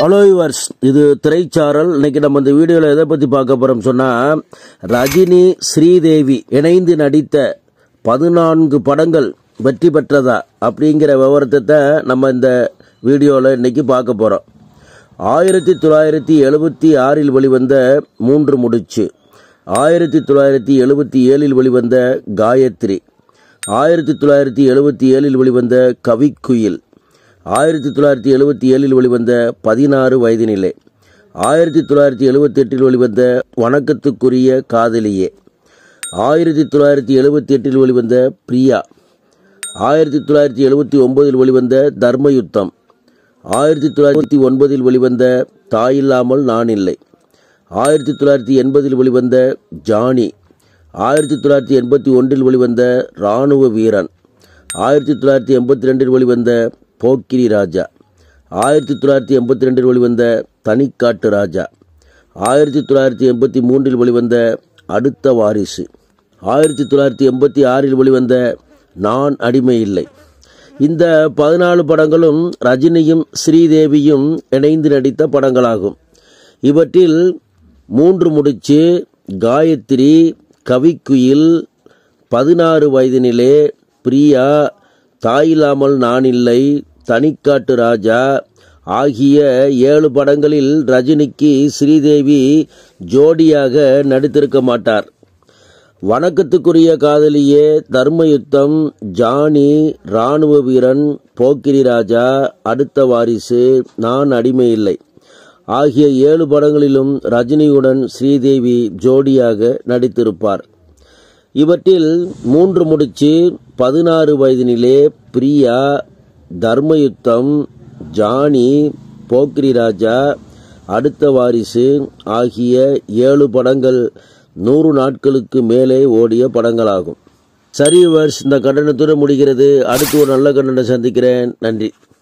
hello yours இது திரைச்சாரல் இன்னைக்கு நம்ம இந்த வீடியோவில் எதை பற்றி பார்க்க போகிறோம் சொன்னால் ரஜினி ஸ்ரீதேவி இணைந்து நடித்த பதினான்கு படங்கள் வெற்றி பெற்றதா அப்படிங்கிற விவரத்தை நம்ம இந்த வீடியோவில் இன்னைக்கு பார்க்க போகிறோம் ஆயிரத்தி தொள்ளாயிரத்தி எழுபத்தி ஆறில் வெளிவந்த மூன்று முடிச்சு ஆயிரத்தி தொள்ளாயிரத்தி எழுபத்தி ஏழில் வெளிவந்த காயத்ரி ஆயிரத்தி தொள்ளாயிரத்தி எழுபத்தி ஏழில் வெளிவந்த கவிக்குயில் ஆயிரத்தி தொள்ளாயிரத்தி எழுபத்தி ஏழில் வெளிவந்த பதினாறு வயதினிலே ஆயிரத்தி தொள்ளாயிரத்தி எழுபத்தி எட்டில் வெளிவந்த வணக்கத்துக்குரிய காதலியே ஆயிரத்தி தொள்ளாயிரத்தி எழுபத்தி எட்டில் வெளிவந்த பிரியா ஆயிரத்தி தொள்ளாயிரத்தி எழுபத்தி ஒன்பதில் வெளிவந்த தர்மயுத்தம் ஆயிரத்தி தொள்ளாயிரத்தி ஒன்பதில் வெளிவந்த தாயில்லாமல் நான் இல்லை ஆயிரத்தி தொள்ளாயிரத்தி எண்பதில் வெளிவந்த ஜானி ஆயிரத்தி தொள்ளாயிரத்தி எண்பத்தி ஒன்றில் வெளிவந்த இராணுவ வீரன் ஆயிரத்தி தொள்ளாயிரத்தி எண்பத்தி ரெண்டில் வெளிவந்த போக்கிரி ராஜா ஆயிரத்தி தொள்ளாயிரத்தி எண்பத்தி ரெண்டில் வெளிவந்த தனிக்காட்டு ராஜா ஆயிரத்தி தொள்ளாயிரத்தி எண்பத்தி மூன்றில் வெளிவந்த அடுத்த வாரிசு ஆயிரத்தி தொள்ளாயிரத்தி எண்பத்தி ஆறில் வெளிவந்த நான் அடிமை இல்லை இந்த பதினாலு படங்களும் ரஜினியும் ஸ்ரீதேவியும் இணைந்து நடித்த படங்களாகும் இவற்றில் மூன்று முடிச்சு காயத்ரி கவிக்குயில் பதினாறு வயதினிலே பிரியா தாயில்லாமல் நான் இல்லை தனிக்காட்டு ராஜா ஆகிய ஏழு படங்களில் ரஜினிக்கு ஸ்ரீதேவி ஜோடியாக நடித்திருக்க மாட்டார் வணக்கத்துக்குரிய காதலியே தர்மயுத்தம் ஜானி இராணுவ வீரன் போக்கிரி ராஜா அடுத்த வாரிசு நான் அடிமை இல்லை ஆகிய ஏழு படங்களிலும் ரஜினியுடன் ஸ்ரீதேவி ஜோடியாக நடித்திருப்பார் இவற்றில் மூன்று முடிச்சு பதினாறு வயதினிலே பிரியா தர்மயுத்தம் ஜானி போக்ரி ராஜா அடுத்த வாரிசு ஆகிய ஏழு படங்கள் நூறு நாட்களுக்கு மேலே ஓடிய படங்களாகும் சரி வர்ஸ் இந்த கண்டனத்துடன் முடிகிறது அடுத்து ஒரு நல்ல கண்டனம் சந்திக்கிறேன் நன்றி